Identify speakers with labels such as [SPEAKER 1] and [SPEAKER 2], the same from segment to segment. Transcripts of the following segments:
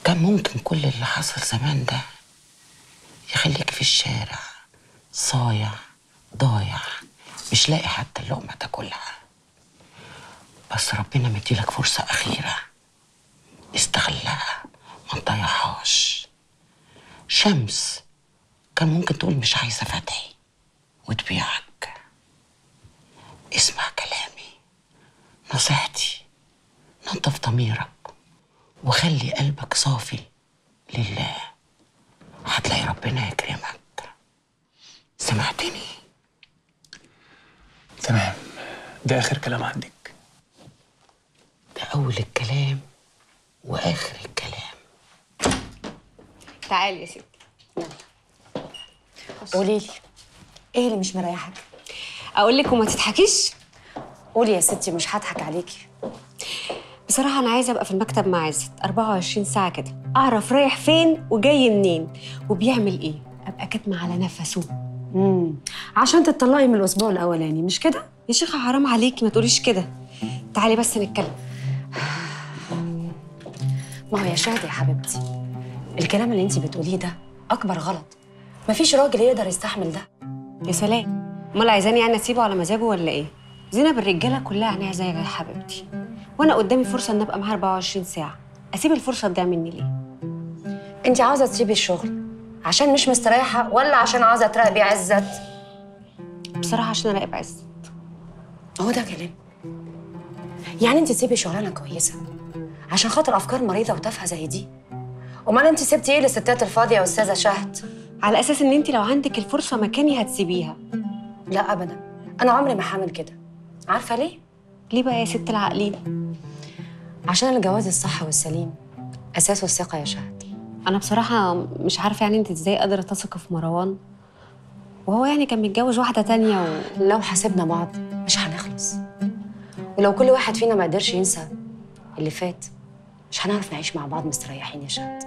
[SPEAKER 1] كان ممكن كل اللي حصل زمان ده يخليك في الشارع صايع ضايع مش لاقي حتى اللقمة تاكلها بس ربنا مديلك فرصة أخيرة استغلها ما تضيعهاش شمس كان ممكن تقول مش عايزة فتحي وتبيعك اسمع كلامي نصيحتي نظف ضميرك وخلي قلبك صافي لله هتلاقي ربنا يكرمك سمعتني
[SPEAKER 2] تمام ده آخر كلام عندك
[SPEAKER 1] ده أول الكلام وآخر الكلام
[SPEAKER 3] تعالي يا ستي
[SPEAKER 4] قولي لي ايه اللي مش مريحك
[SPEAKER 3] اقول لك وما تضحكيش
[SPEAKER 4] قولي يا ستي مش هضحك عليكي
[SPEAKER 3] بصراحه انا عايزه ابقى في المكتب مع عزت 24 ساعه كده اعرف رايح فين وجاي منين وبيعمل ايه ابقى كاتمه على نفسه
[SPEAKER 4] امم عشان تطلقي من الاسبوع الاولاني مش كده
[SPEAKER 3] يا شيخه حرام عليكي ما تقوليش كده تعالي بس نتكلم
[SPEAKER 4] ما هو يا شهد يا حبيبتي الكلام اللي انت بتقوليه ده اكبر غلط مفيش راجل يقدر يستحمل ده
[SPEAKER 3] يا سلام امال عايزاني يعني اسيبه على مزاجه ولا ايه زينب الرجاله كلها عينيها زيك يا حبيبتي وانا قدامي فرصه ان ابقى معاها 24 ساعه اسيب الفرصه تضيع مني ليه
[SPEAKER 4] انت عاوزه تسيبي الشغل عشان مش مستريحه ولا عشان عاوزه تراقبي عزت
[SPEAKER 3] بصراحه عشان اراقب عزت
[SPEAKER 4] هو ده كلام يعني انت تسيبي شغلانه كويسه عشان خاطر افكار مريضه وتافهه زي دي امال انت سبتي ايه للستات الفاضيه يا استاذه شهد
[SPEAKER 3] على اساس ان انت لو عندك الفرصه مكاني هتسيبيها
[SPEAKER 4] لا ابدا انا عمري ما هعمل كده عارفه ليه
[SPEAKER 3] ليه بقى يا ست العاقلين
[SPEAKER 4] عشان الجواز الصح والسليم اساسه الثقه يا شهد
[SPEAKER 3] انا بصراحه مش عارفه يعني انت ازاي قادره تثقي في مروان وهو يعني كان متجوز واحده تانية و...
[SPEAKER 4] لو حاسبنا بعض مش هنخلص ولو كل واحد فينا ما قدرش ينسى اللي فات مش هنعرف نعيش مع بعض مستريحين يا شهد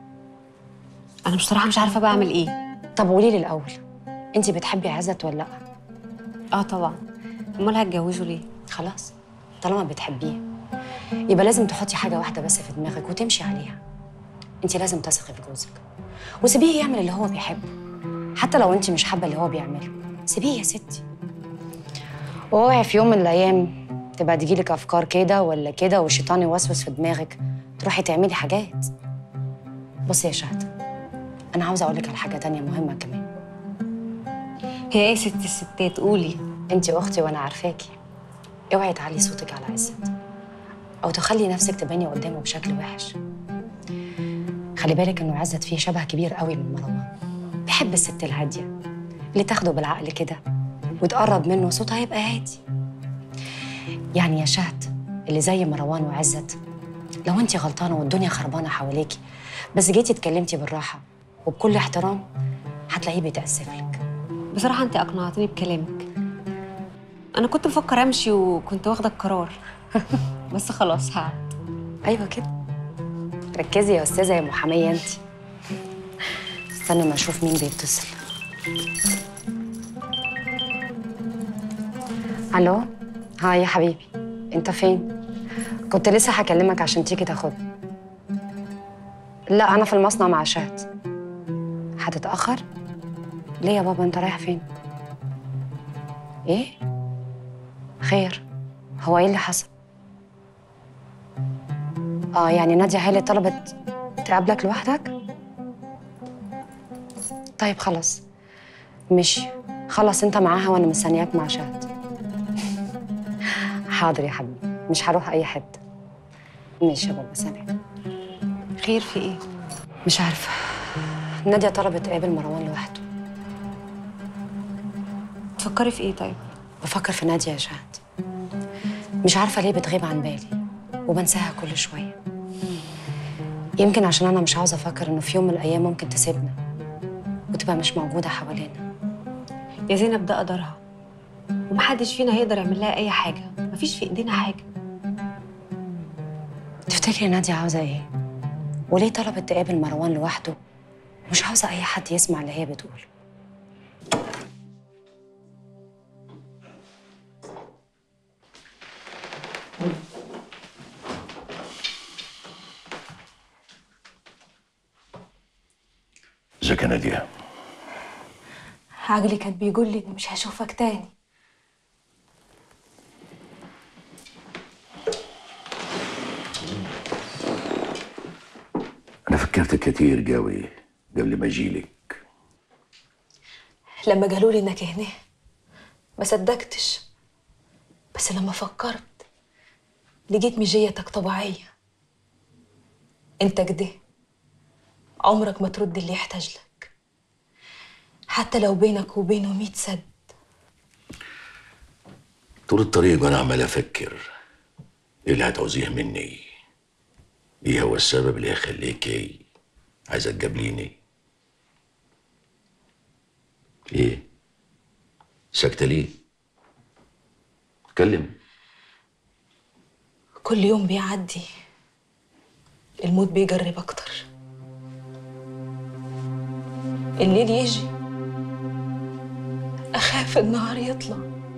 [SPEAKER 3] انا بصراحه مش عارفه بقى اعمل ايه
[SPEAKER 4] طب قولي لي الاول انت بتحبي عزت ولا لا
[SPEAKER 3] اه طبعا امال هتجوزه ليه
[SPEAKER 4] خلاص طالما بتحبيه يبقى لازم تحطي حاجه واحده بس في دماغك وتمشي عليها انت لازم تثقي في جوزك وسيبيه يعمل اللي هو بيحبه حتى لو انت مش حابه اللي هو بيعمله سيبيه يا ستي واوعي في يوم من الايام تبقى تجيلك افكار كده ولا كده والشيطان يوسوس في دماغك تروحي تعملي حاجات بصي يا شهد انا عاوزه اقول لك على حاجه تانية مهمه كمان
[SPEAKER 3] هي ايه ست الستات قولي
[SPEAKER 4] انت اختي وانا عارفاكي اوعي تعلي صوتك على عزت او تخلي نفسك تباني قدامه بشكل وحش خلي بالك انه عزت فيه شبه كبير قوي من مروان بيحب الست الهاديه اللي تاخده بالعقل كده وتقرب منه صوتها هيبقى هادي يعني يا شهد اللي زي مروان وعزت لو انت غلطانه والدنيا خربانه حواليكي بس جيتي اتكلمتي بالراحه وبكل احترام هتلاقيه بيتاسف لك
[SPEAKER 3] بصراحه انت اقنعتني بكلامك انا كنت بفكر امشي وكنت واخده القرار بس خلاص هقعد
[SPEAKER 4] ايوه كده ركزي يا استاذه يا محاميه انت استنى ما اشوف مين بيتصل الو هاي يا حبيبي انت فين كنت لسه هكلمك عشان تيجي تاخدني لا انا في المصنع مع شهد هتتاخر ليه يا بابا انت رايح فين ايه خير هو ايه اللي حصل اه يعني نادية هي اللي طلبت تقابلك لوحدك طيب خلاص ماشي خلص انت معاها وانا مستنياك مع شهد حاضر يا حبيبي مش هروح اي حته ماشي يا بابا سلام
[SPEAKER 3] خير في ايه
[SPEAKER 4] مش عارفه نادية طلبت تقابل مروان لوحده
[SPEAKER 3] تفكري في ايه طيب
[SPEAKER 4] بفكر في نادية يا شهد مش عارفة ليه بتغيب عن بالي وبنساها كل شوية يمكن عشان أنا مش عاوزة أفكر إنه في يوم من الأيام ممكن تسيبنا وتبقى مش موجودة حوالينا
[SPEAKER 3] يا زينب ده قدرها ومحدش فينا هيقدر يعمل لها اي حاجه مفيش في ايدينا حاجه
[SPEAKER 4] تفتكري نادية عاوزة إيه؟ وليه طلبت تقابل مروان لوحده مش عاوزة أي حد يسمع اللي هي بتقوله
[SPEAKER 5] ازيك يا ناديه
[SPEAKER 6] عقلي كان بيقول لي اني مش هشوفك تاني
[SPEAKER 5] انا فكرت كتير قوي قبل ما اجيلك
[SPEAKER 6] لما قالوا لي انك هنا ما صدقتش بس لما فكرت لقيت مجيتك طبيعية انت كده عمرك ما ترد اللي يحتاج لك حتى لو بينك وبينه ميت سد
[SPEAKER 5] طول الطريق وانا عمال افكر ايه اللي هتعوزيه مني ايه هو السبب اللي يخليكي عايزه تقابليني ايه ساكته ليه اتكلم
[SPEAKER 6] كل يوم بيعدي الموت بيجرب اكتر الليل يجي اخاف النهار يطلع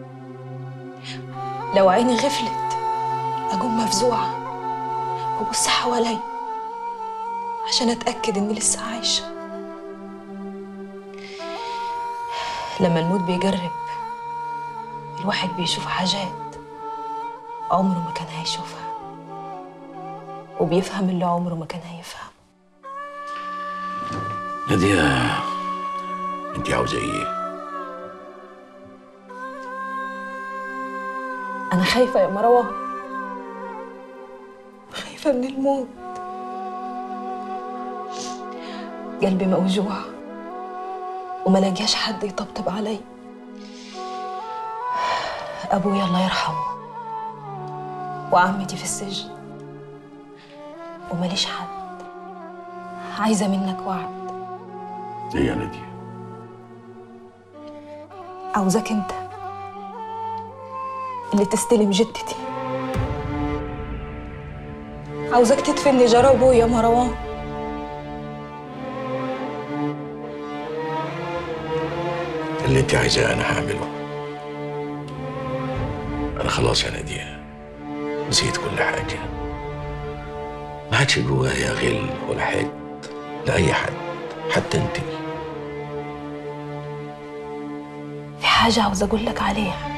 [SPEAKER 6] لو عيني غفلت اقوم مفزوعه وابص حوالي عشان اتاكد اني لسه عايشه لما الموت بيجرب الواحد بيشوف حاجات عمره ما كان هيشوفها وبيفهم اللي عمره ما كان هيفهم
[SPEAKER 5] ناديه انت عاوزه ايه
[SPEAKER 6] أنا خايفة يا مروة خايفة من الموت قلبي موجوع وما لاقياش حد يطبطب علي أبويا الله يرحمه وعمتي في السجن وماليش حد عايزة منك وعد
[SPEAKER 5] ايه يا ناديه
[SPEAKER 6] عاوزاك انت اللي تستلم جدتي عاوزاك تدفني جرى ابويا يا مروان
[SPEAKER 5] اللي انت عايزاه انا هعمله انا خلاص يا ناديه نسيت كل حاجه ما عادش جوايا غل ولا حقد لاي حد حتى انت
[SPEAKER 6] في حاجة عاوزة أقول لك عليها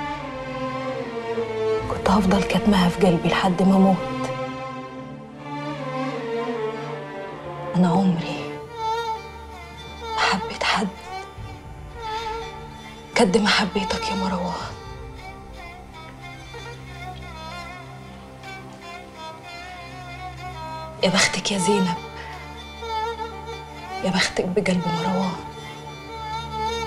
[SPEAKER 6] كنت هفضل كاتمها في قلبي لحد ما أموت أنا عمري ما حبيت حد قد ما حبيتك يا مروان يا بختك يا زينب يا بختك بقلب مروان